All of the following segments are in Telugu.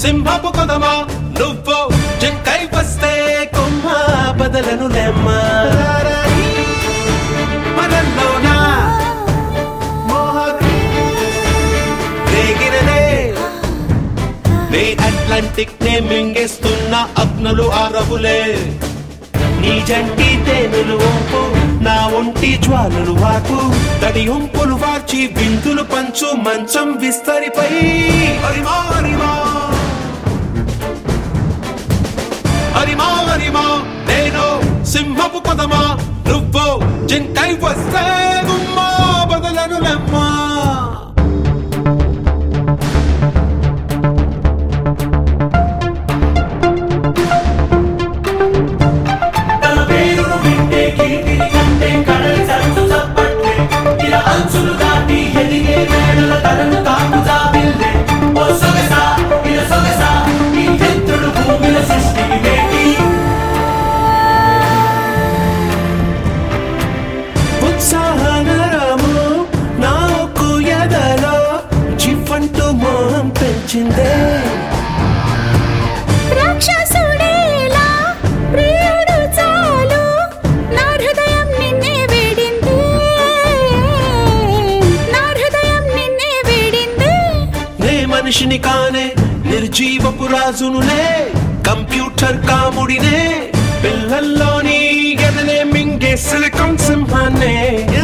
సింహపు కొదమా నువ్వు జింకై వస్తే కొమ్మ బదలను లెమ్మా మనల్లోనా మోహం రేగినదే నే అట్లాంటిక్ నే మింగేస్తున్న అగ్నులు ఆరవులే నీ జంటి తేనెలు వంపు నా ఒంటి జ్వాలలు వాకు తడి ఉంపులు వార్చి విందులు పంచు మంచం విస్తరిపై హరిమా హరిమా హరిమా హరిమా నేను సింహపు పదమా నువ్వు జింకై వస్తే గుమ్మా బదలను లెమ్మా తన పేరును వింటే కీర్తిని కంటే కడలి సరస్సు చప్పట్లే ఇలా అంచులు దాటి ఎదిగే వేళల తనను తాకు జాబిల్లే ఓ సొగసా ఇలా సొగసా ఈ చంద్రుడు భూమిల సృష్టికి వేటి ఉత్సాహనరము నాకు ఎదలో చిఫంటూ మోహం పెంచిందే రాక్షసుడేలా ప్రియుడు చాలు నా హృదయం నిన్నే వేడింది నా హృదయం నిన్నే వేడింది నే మనిషిని కానే నిర్జీవపు రాజునులే కంప్యూటర్ కాముడినే పిల్లల్లోని గదనే మింగే సిలికాన్ సింహాన్నే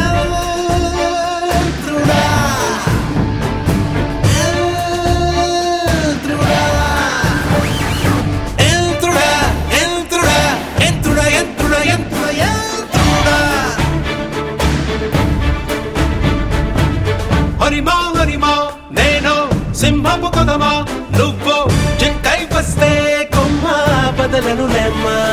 యంత్రుడా, యంత్రుడా. యంత్రుడా, యంత్రుడా, యంత్రుడా, యంత్రుడా, యంత్రుడా, యంత్రుడా. హరిమా హరిమా నేను సింహపు కొదమా నువ్వు జింకై వస్తే కొమ్మ బదలను లెమ్మా